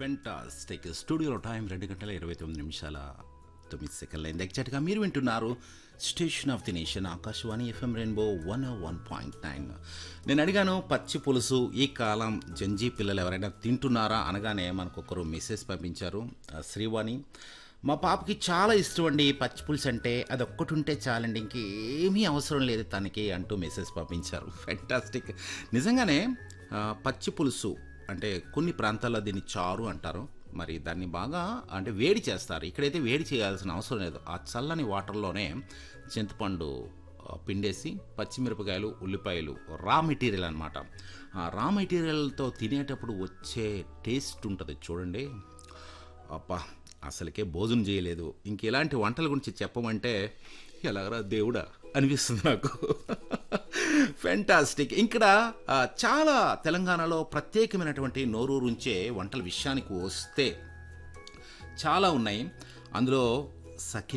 fantastic స్టూడియోలో time రెండు గంటల ఇరవై తొమ్మిది నిమిషాల తొమ్మిది సెకండ్ల అయింది ఎగ్జాక్ట్గా మీరు వింటున్నారు station of the nation Akashvani FM rainbow one one point nine నేను అడిగాను పచ్చి పులుసు ఈ కాలం జంజీ పిల్లలు ఎవరైనా తింటున్నారా అనగానే మనకు ఒకరు మెసేజ్ పంపించారు ఆ, శ్రీవాణి మా పాపకి చాలా ఇష్టం అండి పచ్చి పులుసు అంటే అది ఒక్కటి ఉంటే చాలండి ఇంకేమీ అవసరం లేదు తనకి అంటూ మెసేజ్ పంపించారు ఫెంటాస్టిక్ నిజంగానే ఆ, పచ్చి పులుసు అంటే కొన్ని ప్రాంతాల్లో దీన్ని చారు అంటారు మరి దాన్ని బాగా అంటే వేడి చేస్తారు ఇక్కడైతే వేడి చేయాల్సిన అవసరం లేదు ఆ చల్లని వాటర్లోనే చింతపండు ఆ, పిండేసి పచ్చిమిరపకాయలు ఉల్లిపాయలు రా మెటీరియల్ అనమాట ఆ రా మెటీరియల్తో తినేటప్పుడు వచ్చే టేస్ట్ ఉంటుంది చూడండి అబ్బా అసలుకే భోజనం చేయలేదు ఇంక ఇలాంటి వంటల గురించి చెప్పమంటే ఎలాగరా దేవుడా అనిపిస్తుంది నాకు ఫెంటాస్టిక్ ఇక్కడ ఆ, చాలా తెలంగాణలో ప్రత్యేకమైనటువంటి నోరూరుంచే వంటల విషయానికి వస్తే చాలా ఉన్నాయి అందులో సఖి